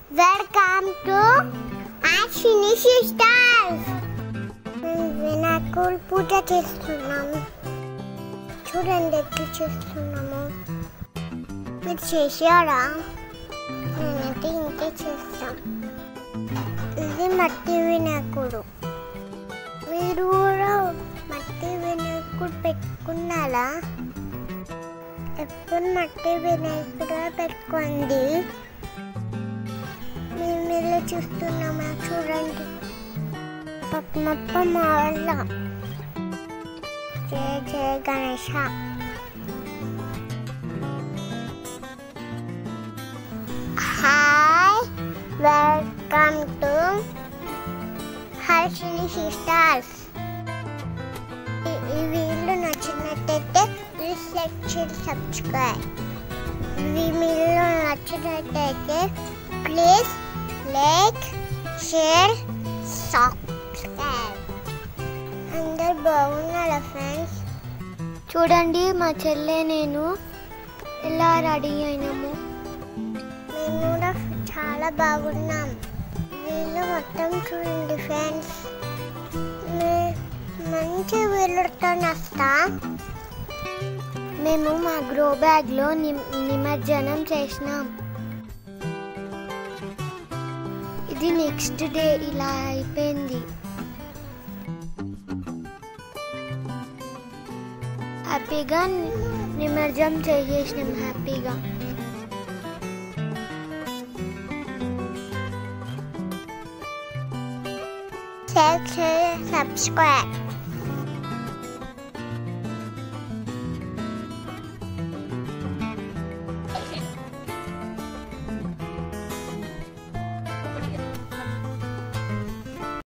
welcome to ఆశిని sisters వినాయకుడు పూజ చేస్తున్నాము చూడండి ఎట్లా చేస్తున్నాము మీరు చేసారా నేనైతే ఇంకే చేస్తాం ఇది మట్టి వినాయకుడు మీరు కూడా మట్టి వినాయకుడు పెట్టుకున్నారా ఎప్పుడు మట్టి వినాయకుడు పెట్టుకోండి మేము ఇలా చూస్తున్నామా చూడండి పద్మప్ప మాల జయ జయ Ganesha hi welcome to Harshini sisters ఈ వీడియో నచ్చినట్టయితే ప్లీజ్ లైక్ షేర్ సబ్స్క్రైబ్ ఈ వీడియో నచ్చినట్టయితే ప్లీజ్ లైక్ షేర్ సబ్స్క్రైబ్ అందరు బాగున్నారా ఫ్రెండ్స్ చూడండి మా చెల్లె నేను ఎలా రెడీ అయినాము మేము కూడా చాలా బాగున్నాం వీళ్ళు మొత్తం చూడండి ఫ్రెండ్స్ మంచి వీళ్ళతో వస్తా మేము మా గ్రో బ్యాగ్లో నిమ్ నిమజ్జనం చేసినాం ఇది నెక్స్ట్ డే ఇలా అయిపోయింది హ్యాపీగా ని- నిమజ్జనం చేసేసినాం హ్యాపీగా షేర్ షేర్ సబ్స్క్రైబ్